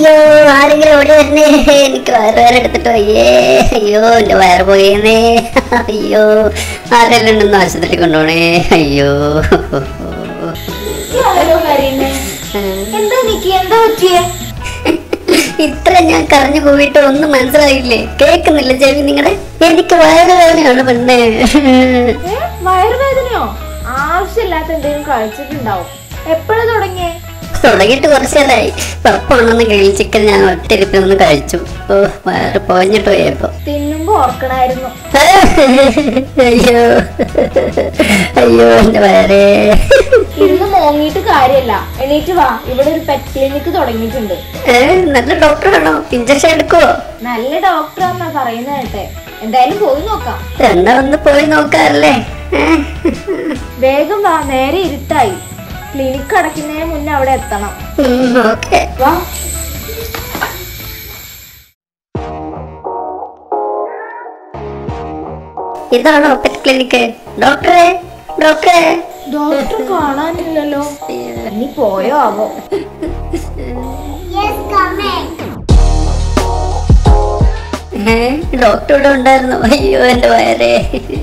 അയ്യോ ആരെങ്കിലും ഓടി വരുന്നേ എനിക്ക് വയറുവേദന എടുത്തിട്ട് അയ്യേ അയ്യോ എന്റെ വയറ് പോയേന്നേ അയ്യോ ആരെല്ലാം ഉണ്ടെന്ന് ആശുപത്രി കൊണ്ടുപോണേ അയ്യോ ആരോ കരയുന്നേ എന്താ നിക്കി എന്താ പറ്റിയേ ഇത്ര ഞാൻ കരഞ്ഞു പോയിട്ട് ഒന്നും മനസ്സിലായില്ലേ കേൾക്കുന്നില്ല ചെവി നിങ്ങളുടെ എനിക്ക് വയറുവേദനയാണ് പെണ്ണേ ഏ? വയറുവേദനയോ ആവശ്യമില്ലാത്ത എന്തെങ്കിലും കഴിച്ചിട്ടുണ്ടാവും എപ്പോഴാ തുടങ്ങിയേ തുടങ്ങിയിട്ട് കുറച്ചേരായി പപ്പാണെന്ന് ഗ്രിൽ ചിക്കൻ ഞാൻ ഒറ്റരിപ്പിൽ ഒന്ന് കഴിച്ചു ഓ വയറ് പോഞ്ഞിട്ട് പോയപ്പോ തിന്നുമ്പോ ഓർക്കണായിരുന്നു അയ്യോ അയ്യോ എന്റെ വയറേ ഇരുന്ന് മോങ്ങിയിട്ട് കാര്യല്ല എണീറ്റ് വാ ഇവിടെ ഒരു പെറ്റ് ക്ലിനിക്ക് തുടങ്ങിയിട്ടുണ്ട് ഏ, നല്ല ഡോക്ടറാണോ ഇഞ്ചക്ഷൻ എടുക്കുവോ നല്ല ഡോക്ടറാന്നാ പറയുന്ന കേട്ടെ എന്തായാലും പോയി നോക്കാം എന്നാ ഒന്ന് പോയി നോക്കാറല്ലേ വേഗം വാ നേരെ ഇരുട്ടായി ക്ലിനിക്ക് അടയ്ക്കുന്നതിന് മുന്നേ അവിടെ എത്തണം ഓക്കെ വാ ഇതാണോ പെറ്റ് ക്ലിനിക്ക് ഡോക്ടറെ ഡോക്ടറെ ഡോക്ടർ കാണാനില്ലല്ലോ നീ പോയോ ആവോ ഏ ഡോക്ടർ ഇവിടെ ഉണ്ടായിരുന്നു അയ്യോ എന്റെ വയറേ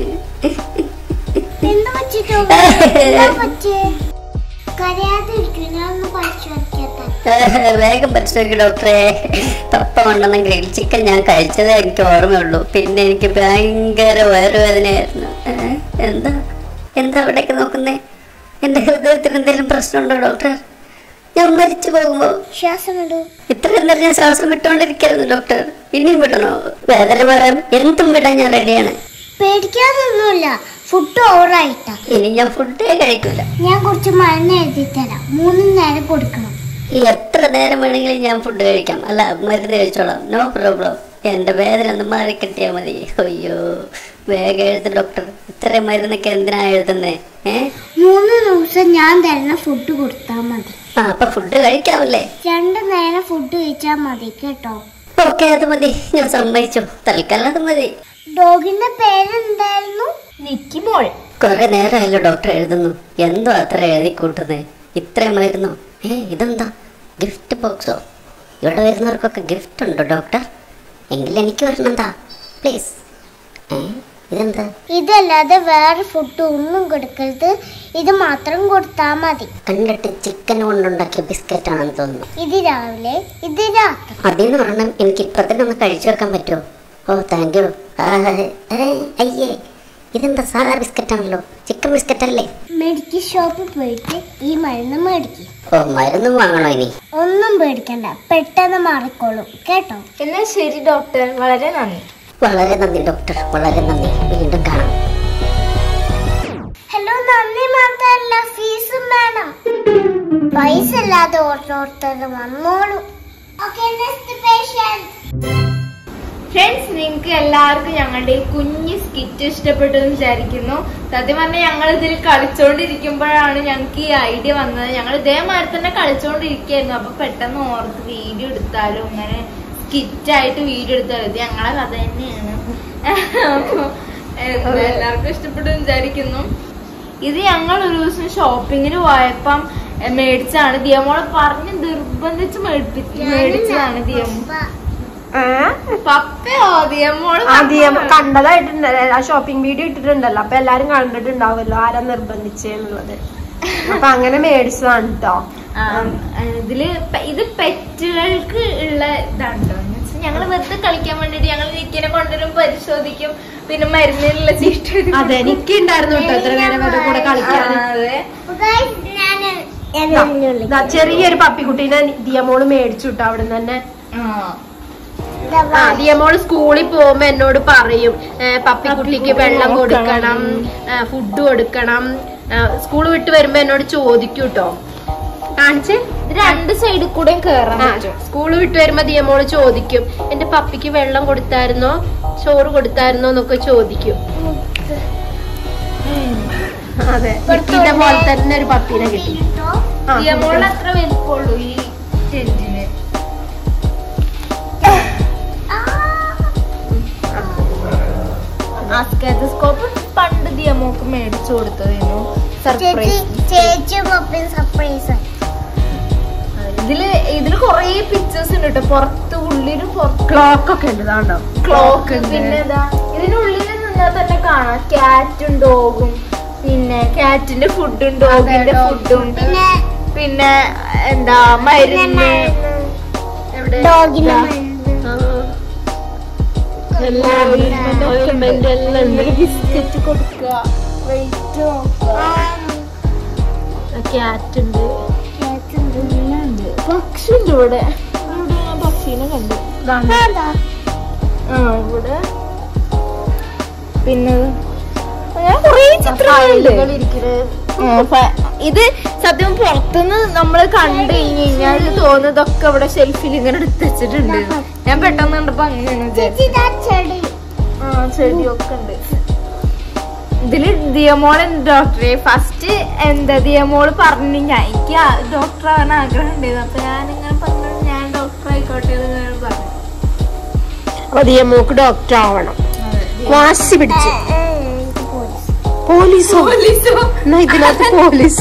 എന്താ പറ്റിട്ടോ എന്താ പറ്റിയേ കരയാതിരിക്കും ഞാനൊന്ന് പരിശോധിക്കട്ടെ വേഗം പരിശോധിക്കും ഡോക്ടറെ പപ്പ കൊണ്ടുവന്ന ഗ്രിൽ ചിക്കൻ ഞാൻ കഴിച്ചതേ എനിക്ക് ഓർമ്മയുള്ളൂ പിന്നെ എനിക്ക് ഭയങ്കര വയറുവേദനയായിരുന്നു ഏ, എന്താ എന്താ അവിടേക്ക് നോക്കുന്നേ എന്റെ ഹൃദയത്തിന് എന്തെങ്കിലും പ്രശ്നമുണ്ടോ ഡോക്ടർ ഞാൻ മരിച്ചു പോകുമ്പോ ശ്വാസം ഇടൂ ഇത്രയും നേരം ഞാൻ ശ്വാസം വിട്ടുകൊണ്ടിരിക്കായിരുന്നു ഡോക്ടർ ഇനിയും വിടണോ വേദന മാറാൻ എന്തും വിടാൻ ഞാൻ റെഡിയാണ് പേടിക്കാനൊന്നുമില്ല ഫുഡ് ഓവറായിട്ടാ ഇനി ഞാൻ ഫുഡേ കഴിക്കൂല ഞാൻ കുറച്ച് മരുന്ന് എഴുതി തരാം മൂന്ന് നേരം കൊടുക്കണം ഈ എത്ര നേരം വേണമെങ്കിലും ഞാൻ ഫുഡ് കഴിക്കാം അല്ല മരുന്ന് കഴിച്ചോളാം നോ പ്രോബ്ലം എന്റെ വേദന ഒന്ന് മാറി കിട്ടിയാൽ മതി അയ്യോ വേഗം എഴുത്ത് ഡോക്ടർ ഇത്രയും മരുന്നൊക്കെ എന്തിനാ എഴുതുന്നേ ഏ മൂന്ന് ദിവസം ഞാൻ തരുന്ന ഫുഡ് കൊടുത്താൽ മതി ആ അപ്പൊ ഫുഡ് കഴിക്കാമല്ലേ രണ്ട് നേരം ഫുഡ് കഴിച്ചാൽ മതി കേട്ടോ ഓക്കെ അത് മതി ഞാൻ സമ്മതിച്ചു തൽക്കാലം അത് മതി ഡോഗിന്റെ പേരെന്തായിരുന്നു നിക്കി മോൾ കുറെ നേരമല്ലോ ഡോക്ടർ എഴുതുന്നു എന്തോ അത്ര എഴുതി കൂട്ടുന്നത് ഇത്രയും മരുന്നോ ഏ ഇതെന്താ ഗിഫ്റ്റ് ബോക്സോ ഇവിടെ വരുന്നവർക്കൊക്കെ ഗിഫ്റ്റ് ഉണ്ടോ ഡോക്ടർ എങ്കിൽ എനിക്ക് വരണമെന്താ പ്ലീസ് ഏ ഇതെന്താ ഇതല്ലാതെ വേറെ ഫുഡ് ഒന്നും കൊടുക്കരുത് ഇത് മാത്രം കൊടുത്താൽ മതി കണ്ടിട്ട് ചിക്കൻ കൊണ്ടുണ്ടാക്കിയ ബിസ്ക്കറ്റ് ആണെന്ന് തോന്നുന്നു ഇത് രാവിലെ ഇത് രാത്രി അതിന്ന് പറഞ്ഞാൽ എനിക്ക് ഇപ്പൊ തന്നെ ഒന്ന് കഴിച്ചു വെക്കാൻ പറ്റുമോ ഓ താങ്ക് യു അയ്യേ ഇതെന്താ സാധാ ബിസ്ക്കറ്റ് ആണല്ലോ ചിക്കൻ ബിസ്ക്കറ്റ് അല്ലേ മെഡിക്കൽ ഷോപ്പിൽ പോയിട്ട് ഈ മരുന്ന് മേടിക്കും ഓ മരുന്നും വാങ്ങണോ ഇനി ഒന്നും പേടിക്കണ്ട പെട്ടെന്ന് മാറിക്കോളും കേട്ടോ എന്നാൽ ശരി ഡോക്ടർ വളരെ നന്ദി വളരെ നന്ദി ഡോക്ടർ വളരെ നന്ദി വീണ്ടും കാണാം ഹലോ നന്ദി മാത്രല്ല ഫീസും വേണം പൈസ ഇല്ലാതെ ഓരോരുത്തർ വന്നോളൂ ഓക്കെ നെക്സ്റ്റ് പേഷ്യന്റ് ഫ്രണ്ട്സ് നിങ്ങൾക്ക് എല്ലാവർക്കും ഞങ്ങളുടെ ഈ കുഞ്ഞ് സ്കിറ്റ് ഇഷ്ടപ്പെട്ടു എന്ന് വിചാരിക്കുന്നു സത്യം പറഞ്ഞാൽ ഞങ്ങൾ ഇതിൽ കളിച്ചോണ്ടിരിക്കുമ്പോഴാണ് ഞങ്ങൾക്ക് ഈ ഐഡിയ വന്നത് ഞങ്ങൾ ഇതേമാതിരി തന്നെ കളിച്ചോണ്ടിരിക്കുകയായിരുന്നു അപ്പൊ പെട്ടെന്ന് ഓർത്ത് വീഡിയോ എടുത്താലും ഇങ്ങനെ സ്കിറ്റ് ആയിട്ട് വീഡിയോ എടുത്താലും ഇത് ഞങ്ങളെ കഥ തന്നെയാണ് അപ്പൊ എന്താ എല്ലാവർക്കും ഇഷ്ടപ്പെട്ടു എന്ന് വിചാരിക്കുന്നു ഇത് ഞങ്ങൾ ഒരു ദിവസം ഷോപ്പിങ്ങിന് പോയപ്പം എ, മേടിച്ചാണ് ദിയമോളെ പറഞ്ഞ് നിർബന്ധിച്ച് മേടിപ്പിച്ച് മേടിച്ചതാണ് ദിയമോ പപ്പയോ ദിയമോള് ആദ്യം കണ്ടതായിട്ടുണ്ട് ആ ഷോപ്പിംഗ് വീഡിയോ ഇട്ടിട്ടുണ്ടല്ലോ അപ്പൊ എല്ലാരും കണ്ടിട്ടുണ്ടാവുമല്ലോ ആരാ നിർബന്ധിച്ചെന്നുള്ളത് അപ്പൊ അങ്ങനെ മേടിച്ചതാണ് കേട്ടോ ആ, ഇതില് പെ- ഇത് പെറ്റുകൾക്ക് ഉള്ള ഇതാണ് ട്ടോ. എന്ന് വെച്ചാ ഞങ്ങള് വെറുതെ കളിക്കാൻ വേണ്ടിട്ട് ഞങ്ങൾ നിക്കിനെ കൊണ്ടുവരും പരിശോധിക്കും പിന്നെ മരുന്നിനുള്ള ചീട്ട് എഴുതി അതെ എനിക്ക് ഉണ്ടായിരുന്നു കേട്ടോ ഇത്ര നേരം വരെ കൂടെ കളിക്കാൻ ആ, അതെ. ഞാൻ ദാ ചെറിയൊരു പപ്പിക്കുട്ടീനെ ദിയമോള് മേടിച്ചു കേട്ടോ അവിടെ തന്നെ ആ. ആ ദിയമോള് സ്കൂളിൽ പോകുമ്പോ എന്നോട് പറയും ഏ, പപ്പിക്കുട്ടിക്ക് വെള്ളം കൊടുക്കണം ഫുഡ് കൊടുക്കണം സ്കൂൾ വിട്ട് വരുമ്പോ എന്നോട് ചോദിക്കും കേട്ടോ കാണിച്ചേ ഇത് രണ്ട് സൈഡിൽ കൂടെ കേറാൻ പറ്റും സ്കൂൾ വിട്ട് വരുമ്പോ ദിയമോള് ചോദിക്കും എന്റെ പപ്പിക്ക് വെള്ളം കൊടുത്തായിരുന്നോ ചോറ് കൊടുത്തായിരുന്നോ എന്നൊക്കെ ചോദിക്കും അതെ ഇക്കിന്റെ പോലെ തന്നെ ഒരു പപ്പീനെ കിട്ടി ആ, ദിയമോള് അത്ര വലിപ്പമുള്ളൂ ഈ ടെന്റിന് ആ സ്റ്റെതസ്കോപ്പ് പണ്ട് ദിയമോക്ക് മേടിച്ചു കൊടുത്തതായിരുന്നു ചേച്ചി സർപ്രൈസ് ചേച്ചി പപ്പയും സർപ്രൈസ് അതിന് ഇതില് ഇതില് കൊറേ പിക്ചേഴ്സ് ഉണ്ട് കേട്ടോ പുറത്ത് ഉള്ളിലും പുറത്ത് ക്ലോക്ക് ഒക്കെ ഉണ്ട് ഇതാണ്ടോ ക്ലോക്ക് പിന്നെ ഇതാ ഇതിനുള്ളിൽ നിന്നാൽ തന്നെ കാണാം ക്യാറ്റും ഡോഗും പിന്നെ ക്യാറ്റിന്റെ ഫുഡും ഡോഗിന്റെ ഫുഡും പിന്നെ പിന്നെ എന്താ മരുന്ന് എവിടെ ഡോഗിന് ബിസ്ക്കറ്റ് കൊടുക്കുക വെയിറ്റ് ക്യാറ്റ് ഉണ്ട് പക്ഷിണ്ട് ഇവിടെ ഇവിടെ ഞാൻ പക്ഷീനെ കണ്ടു ആ ഇവിടെ പിന്നെ അങ്ങനെ കുറേ ചിത്രങ്ങളുണ്ട് ആ, ഫ- ഇത് സത്യം പുറത്തുനിന്ന് നമ്മൾ കണ്ടു കഴിഞ്ഞു കഴിഞ്ഞാൽ തോന്നുന്നതൊക്കെ ഇവിടെ ഷെൽഫിൽ ഇങ്ങനെ എടുത്ത് വെച്ചിട്ടുണ്ട് ഞാൻ പെട്ടെന്ന് കണ്ടപ്പോ അങ്ങനെയാണ് വിചാരിച്ചത് ചെടി ആ ചെടിയൊക്കെ ഉണ്ട് ഇതില് ദിയമോൾ ഡോക്ടറെ ഫസ്റ്റ് എന്താ ദിയമോള് പറഞ്ഞു ഞാൻ എനിക്ക് ഡോക്ടർ ആവാൻ ആഗ്രഹം ഉണ്ടായിരുന്നു അപ്പൊ ഞാൻ ഇങ്ങനെ പറഞ്ഞു ഞാൻ ഡോക്ടർ ആയിക്കോട്ടെ എന്ന് ഇങ്ങനെ പറഞ്ഞു അപ്പൊ ദിയമോക്ക് ഡോക്ടർ ആവണം വാശി പിടിച്ച് പോലീസോ എന്നാ ഇതിനകത്ത് പോലീസോ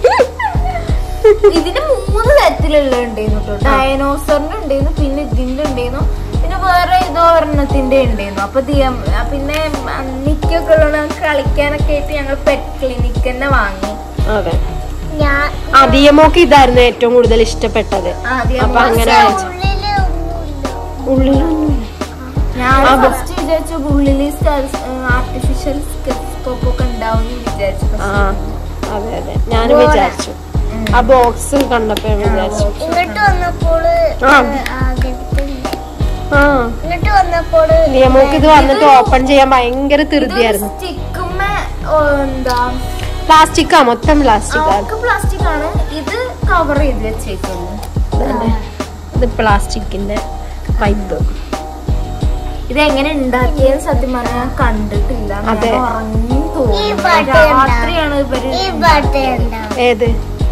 ഇതിന് മൂന്ന് തരത്തിലുള്ള ഉണ്ടായിരുന്നു കേട്ടോ ഡയനോസറിന്റെ ഉണ്ടായിരുന്നു പിന്നെ ഇതിന്റെ ഉണ്ടായിരുന്നു പിന്നെ വേറെ ഏതോ ഒരെണ്ണത്തിന്റെ ഉണ്ടായിരുന്നു അപ്പൊ ദിയം പിന്നെ നിക്കൊക്കെ ഉള്ള കളിക്കാനൊക്കെ ആയിട്ട് ഞങ്ങൾ പെറ്റ് ക്ലിനിക്ക് തന്നെ വാങ്ങി അതെ ഞാൻ ആ ദിയമോക്ക് ഇതായിരുന്നു ഏറ്റവും കൂടുതൽ ഇഷ്ടപ്പെട്ടത് ആ, ദിയമോൾ അപ്പൊ അങ്ങനെ വാങ്ങിച്ചു. ഉള്ളില് ഒന്നുമില്ല ഉള്ളിലൊന്നും ഞാൻ ഫസ്റ്റ് വിചാരിച്ചു ഉള്ളില് ആർട്ടിഫിഷ്യൽ സ്കോപ്പ് ഒക്കെ ഉണ്ടാവും വിചാരിച്ചു ആ അതെ അതെ ഞാനും വിചാരിച്ചു ആ ബോക്സ് കണ്ടപ്പോ ഞാൻ വിചാരിച്ചു ഇങ്ങോട്ട് വന്നപ്പോൾ ആ. ആകത്തുണ്ട് ആ ഇങ്ങോട്ട് വന്നപ്പോൾ ദിയമോക്ക് ഇത് വന്നിട്ട് ഓപ്പൺ ചെയ്യാൻ ഭയങ്കര ധൃതിയായിരുന്നു സ്റ്റിക്കുമ്മേ എന്താ പ്ലാസ്റ്റിക്കാ മൊത്തം പ്ലാസ്റ്റിക്കാ അവർക്ക് പ്ലാസ്റ്റിക് ആണ് ഇത് കവർ ചെയ്ത് വെച്ചേക്കുന്നു ഇത് പ്ലാസ്റ്റിക്കിന്റെ പൈപ്പ് ഇത് എങ്ങനെ ഉണ്ടാക്കിയെന്ന് സത്യം പറഞ്ഞാൽ ഞാൻ കണ്ടിട്ടില്ല ഞാൻ അതെ. ഉറങ്ങി ഈ തോന്നുന്നു പാട്ട് രാത്രിയാണ് ഇവര് ഈ പാട്ട് എന്താ ഏത്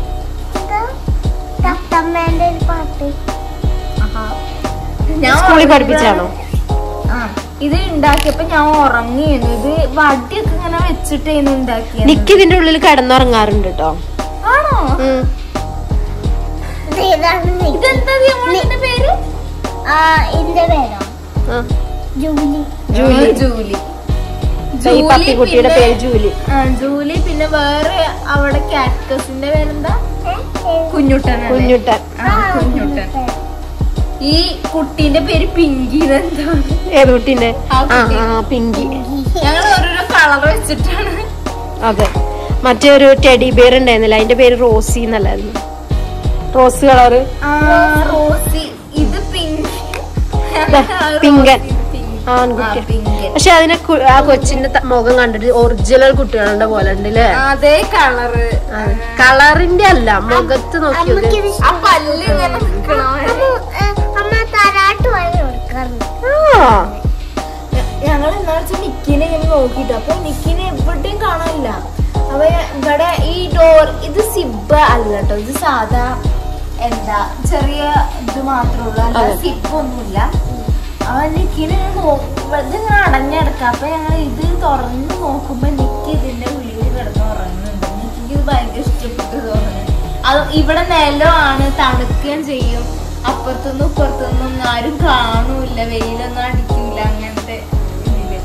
തത്തമ്മേന്റെ ഒരു പാട്ട് ആഹാ. ഞാൻ സ്കൂളിൽ ഉറങ്ങുന്നത് പഠിപ്പിച്ചാണോ ആ ഇത് ഉണ്ടാക്കിയപ്പോ ഞാൻ ഉറങ്ങിയിരുന്നു ഇത് വടിയൊക്കെ ഇങ്ങനെ വെച്ചിട്ടേന്നു ഉണ്ടാക്കിയത് നിക്ക് ഇതിന്റെ ഉള്ളിൽ കിടന്നുറങ്ങാറുണ്ട് കേട്ടോ ആണോ ഇത് ഏതാണ് നീ? ഇതെന്താ ഇതിന്റെ പേര് ആ ഇതിന്റെ പേരോ ജൂലി ജൂലി ആ, ജൂലി ഈ പപ്പിക്കുട്ടിയുടെ പിന്നെ- പേര് ജൂലി ആ, ജൂലി പിന്നെ വേറെ അവിടെ കാറ്റ്കസിന്റെ പേരെന്താ കുഞ്ഞുട്ടൻ കുഞ്ഞുട്ടൻ ആ കുഞ്ഞുട്ടൻ ഈ കുട്ടീന്റെ പേര് പിങ്കി എന്താണ് ഏത് കുട്ടീന്റെ ആ ആ കുട്ടി. ആ പിങ്കി ഞങ്ങൾ ഓരോരോ കളർ വെച്ചിട്ടാണ് അതെ മറ്റേ ഒരു ടെഡി ബിയർ ഉണ്ടായിരുന്നില്ല അതിന്റെ പേര് റോസി എന്നല്ലായിരുന്നു റോസ് കളറ് ആ, റോസി ഇത് പിങ്ക് ദാ, പിങ്കൻ. ആ, ആൺകുട്ടി പിങ്കൻ പക്ഷെ അതിനെ കു- ആ കൊച്ചിന്റെ ത- മുഖം കണ്ടിട്ട് ഒറിജിനൽ കുട്ടികളുടെ പോലെ ഉണ്ട് അല്ലേ അതേ കളറ് കളറിന്റെ അല്ല മുഖത്ത് നോക്കിയത് അമ്മക്കിത് ആ പല്ല് ഇങ്ങനെ നിക്കണോ അമ്മ തരാട്ട് വഴി കൊടുക്കാറുണ്ട് ആ ഞങ്ങൾ എന്താ വെച്ചാൽ നിക്കിനെ ഇങ്ങനെ നോക്കിട്ട് അപ്പൊ നിക്കിനെ എവിടെയും കാണാനില്ല അപ്പൊ ഇവിടെ ഈ ഡോർ ഇത് സിബ് അല്ല കേട്ടോ ഇത് സാധാ എന്താ ചെറിയ ഇത് മാത്രമേ ഉള്ളൂ അല്ല അതെ. സിബ് ഒന്നുമില്ല അപ്പൊ നിക്കിന് ഇതിങ്ങനെ അടഞ്ഞെടുക്കാം അപ്പൊ ഞങ്ങൾ ഇത് തുറന്ന് നോക്കുമ്പോ നിക്ക് ഇതിന്റെ ഉള്ളിൽ കിടന്ന് ഉറങ്ങുന്നുണ്ട് നിക്കിക്ക് ഇത് ഭയങ്കര ഇഷ്ടപ്പെട്ടു തോന്നുന്നു അത് ഇവിടെ നിലമാണ് തണുക്കുകയും ചെയ്യും അപ്പുറത്തുനിന്നും ഇപ്പുറത്തുനിന്നും ആരും കാണൂല വെയിലൊന്നും അടിക്കൂല അങ്ങനത്തെ ഇതില്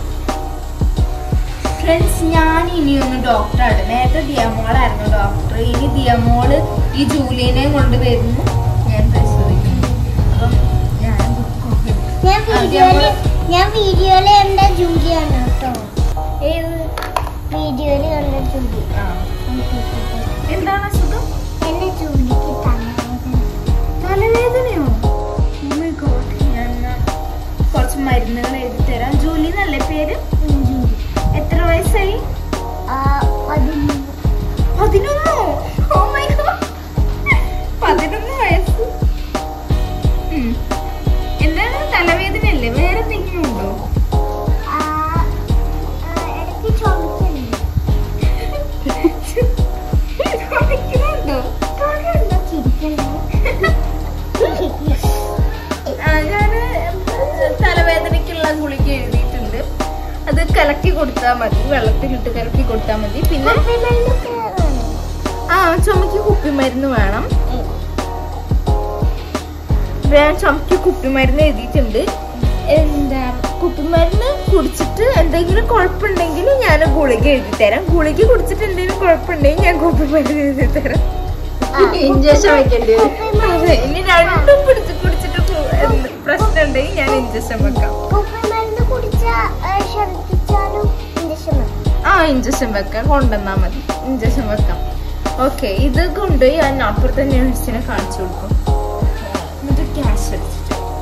ഫ്രണ്ട്സ് ഞാൻ ഇനിയൊന്ന് ഡോക്ടറാണ് നേരത്തെ ദിയമോളായിരുന്നു ഡോക്ടർ ഇനി ദിയമോള് ഈ ജൂലിനെ കൊണ്ട് വരുന്നു ഞാൻ പരിശോധിക്കുന്നു അപ്പം ഞാൻ ബുക്കൊക്കെ എടുത്തു. ഞാൻ വീഡിയോയില് ഞാൻ വീഡിയോയില് കണ്ട ജൂലിയാണ് കേട്ടോ ഏത് വീഡിയോയില് കണ്ട ജൂലി ആ. എന്താണ് അസുഖം എന്റെ ജൂലിക്ക് തലവേദന തലവേദനയോ Oh my God. ഞാൻ എന്നാ കുറച്ച് മരുന്നുകൾ എഴുതി തരാം ജൂലി എന്നല്ലേ പേര് ജൂലി എത്ര വയസ്സായി ആ പതിമൂന്ന് പതിനൊന്നോ ഓ മൈ ഗോഡ് പതിനൊന്ന് വയസ്സ് ഉം. എന്താണ് തലവേദന അല്ലേ വേറെ എന്തെങ്കിലും ഉണ്ടോ ആ, ആ, ഇടയ്ക്ക് ചുമക്കുന്നുണ്ട് കാണിക്കുന്നുണ്ടോ കാണുന്നുണ്ടോ ചിരിക്കണ്ടോ ആ, ഞാന് തലവേദനയ്ക്കുള്ള ഗുളിക എഴുതിയിട്ടുണ്ട് അത് കലക്കി കൊടുത്താൽ മതി വെള്ളത്തിലിട്ട് കലക്കി കൊടുത്താൽ മതി പിന്നെ ആ ചുമക്ക് കുപ്പിമരുന്ന് വേണം അപ്പൊ ഞാൻ ചുമക്ക് കുപ്പിമരുന്ന് എഴുതിയിട്ടുണ്ട് എന്താ കുപ്പിമരുന്ന് കുടിച്ചിട്ട് എന്തെങ്കിലും കുഴപ്പമുണ്ടെങ്കിൽ ഞാൻ ഗുളിക എഴുതി തരാം ഗുളിക കുടിച്ചിട്ട് എന്തെങ്കിലും കുഴപ്പമുണ്ടെങ്കിൽ ഞാൻ കുപ്പിമരുന്ന് എഴുതി തരാം ഇഞ്ചക്ഷൻ വെക്കേണ്ടി വരും അതെ, ഇനി രണ്ടും പിടിച്ച് കുടിച്ചിട്ട് കു- എന്ത് പ്രശ്നം ഉണ്ടെങ്കിൽ ഞാൻ ഇഞ്ചക്ഷൻ വെക്കാം കുപ്പി മരുന്ന് കുടിച്ചാ ഛർദിച്ചാലും ഇഞ്ചക്ഷൻ ആ ഇഞ്ചക്ഷൻ വെക്കാം കൊണ്ടുവന്നാ മതി ഇഞ്ചക്ഷൻ വെക്കാം ഓക്കെ ഇത് കൊണ്ടുപോയി ഞാൻ അപ്പുറത്തെ നേഴ്സിനെ കാണിച്ചു കൊടുക്കും എന്നിട്ട് ക്യാഷ് അടിച്ചിട്ട്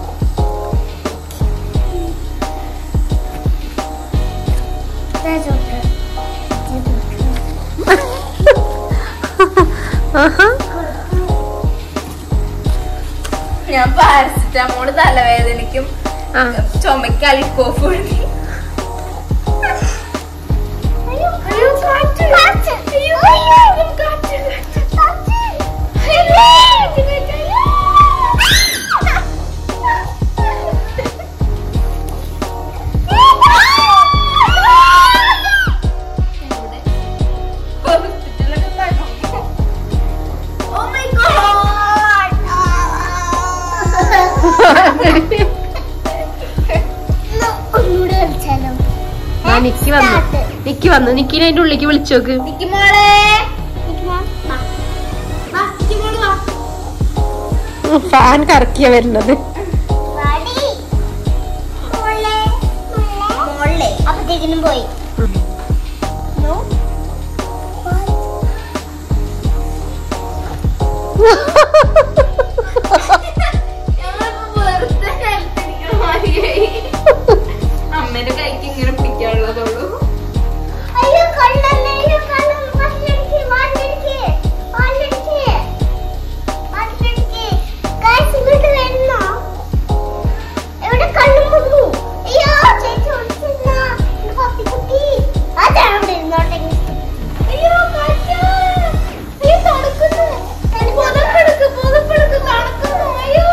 ഞാൻ പാരസിറ്റമോള് തലവേദനയ്ക്കും ആ ചുമക്ക് അലിക്കോഫ് എഴുതി അയ്യോ കാറ്റ് അയ്യോ അയ്യോ കാറ്റ് കാറ്റ് അയ്യോ Oh my god! ഒന്നുകൂടെ കളിച്ചാലോ ആ, നിക്കി വന്നു നിക്കി വന്നു നിക്കിനെ അതിന്റെ ഉള്ളിലേക്ക് വിളിച്ചു നോക്ക് നിക്ക് മോളെ ഫാൻ കറക്കിയ വരുന്നത് വാടി. മോളെ, മോളെ. അപ്പത്തേക്കിനും പോയി നോ. ഞങ്ങളിപ്പോ വെറുതെ നിലത്തിരിക്കണ മാതിരിയായി. അമ്മേന്റെ കൈക്ക് ഇങ്ങനെ പിടിക്കാനുള്ളതുള്ളൂ അയ്യോ കള്ളല്ലേ അയ്യോ കള്ളം വാട്ടിലടിക്ക് വാട്ടിലടിക്ക് വാട്ടിലടിക്ക് വാട്ടിലടിക്ക് ഗൈസ് ഇങ്ങോട്ട് വരണോ എവിടെ കള്ളം വന്നു അയ്യോ ചേച്ചി ഒളിച്ചിരുന്ന പപ്പിക്കുട്ടി അതാണ് അവിടെ ഇരുന്നോട്ടെ അയ്യോ കാറ്റ് അയ്യോ തണുക്കുന്നു പുതപ്പെടുക്ക് പുതപ്പെടുക്ക് തണുക്കുന്നു അയ്യോ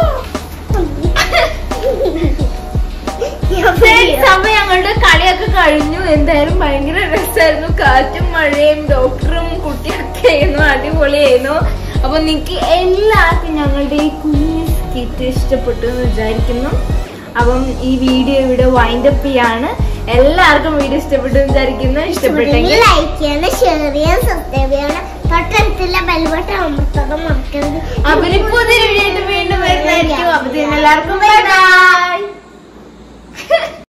Friends, അപ്പൊ ഞങ്ങളുടെ കളിയൊക്കെ കഴിഞ്ഞു എന്തായാലും ഭയങ്കര രസമായിരുന്നു കാറ്റും മഴയും ഡോക്ടറും കുട്ടിയൊക്കെ ആയിരുന്നു അടിപൊളിയായിരുന്നു അപ്പൊ നിക്ക് എല്ലാവർക്കും ഞങ്ങളുടെ ഈ കുഞ്ഞു സ്കിറ്റ് ഇഷ്ടപ്പെട്ടു എന്ന് വിചാരിക്കുന്നു അപ്പം ഈ വീഡിയോ ഇവിടെ വൈൻഡ് അപ്പ് ചെയ്യാണ് എല്ലാവർക്കും വീഡിയോ ഇഷ്ടപ്പെട്ടു എന്ന് വിചാരിക്കുന്നു ഇഷ്ടപ്പെട്ടെങ്കിൽ ലൈക്ക് ചെയ്യണം ഷെയർ ചെയ്യണം സബ്സ്ക്രൈബ് ചെയ്യണം തൊട്ടടുത്തുള്ള ബെൽബട്ടൺ അമർത്താൻ മറക്കരുത് അപ്പൊ ഇനി പുതിയൊരു വീഡിയോ വീണ്ടും വരുന്നതായിരിക്കും അപ്പൊ എല്ലാവർക്കും ബൈ ബൈ